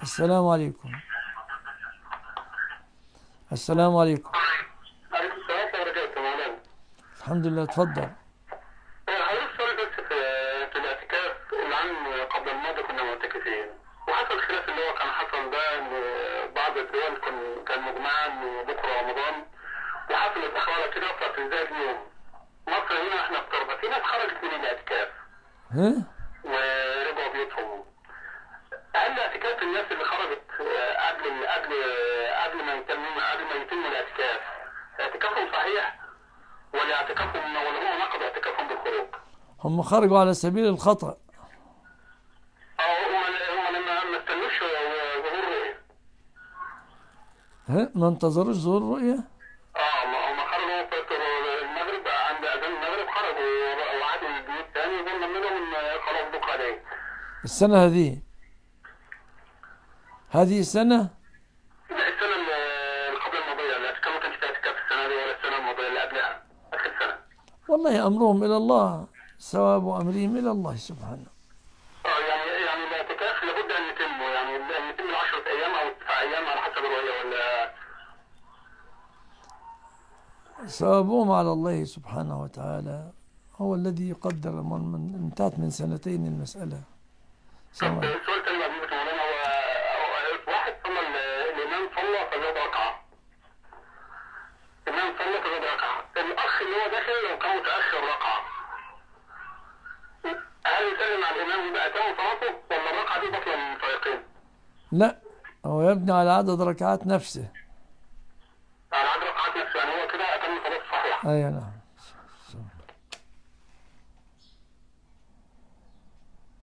السلام عليكم السلام عليكم عليكم السلام ورحمة الله وبركاته مولانا الحمد لله اتفضل حضرتك سؤال بس في في الاعتكاف العام قبل الماضي كنا معتكفين وحصل خلاف اللي هو كان حصل ده ان بعض الدول كان كان مجمعة ان بكره رمضان وحصلت اخبار كده في ذات اليوم مصر هنا احنا افترضنا في ناس خرجت من الاعتكاف ها ورجعوا بيوتهم هل اعتكاف الناس اللي خرجت آه، قبل قبل قبل ما يتم قبل ما يتم الاعتكاف اعتكافهم صحيح ولا اعتكافهم ولا هم نقضوا اعتكافهم بالخروج؟ هم خرجوا على سبيل الخطأ اه هم هم لما ما استنوش ظهور رؤية ها ما انتظروش ظهور الرؤية اه ما هم خرجوا في المغرب عند اذان المغرب خرجوا وعادوا البيوت تاني ظن منهم ان خلاص بكره عليه السنة هذه هذه السنة لا السنة اللي قبل الماضية الاعتكاف ما كانش فيها اعتكاف السنة دي ولا السنة الماضية اللي قبلها آخر سنة والله أمرهم إلى الله ثواب أمرهم إلى الله سبحانه اه يعني يعني الاعتكاف لابد ان يتم يعني ان يتم العشرة ايام او التسع ايام على حسب الرؤية ولا ثوابهم على الله سبحانه وتعالى هو الذي يقدر من, من انتهت من سنتين المسألة سواء السؤال الثاني بعد اذنك يا مولانا هو هو واحد صلى ال- الامام صلى فزاد ركعة الامام صلى فزاد ركعة الاخ اللي هو داخل لو كان متاخر ركعة هل يسلم على الامام يبقى اتم صلاته ولا الركعة دي بطلة من الفريقين؟ لا هو يبني على عدد ركعات نفسه على عدد ركعات نفسه يعني هو كده اتم صلاته صحيح أي نعم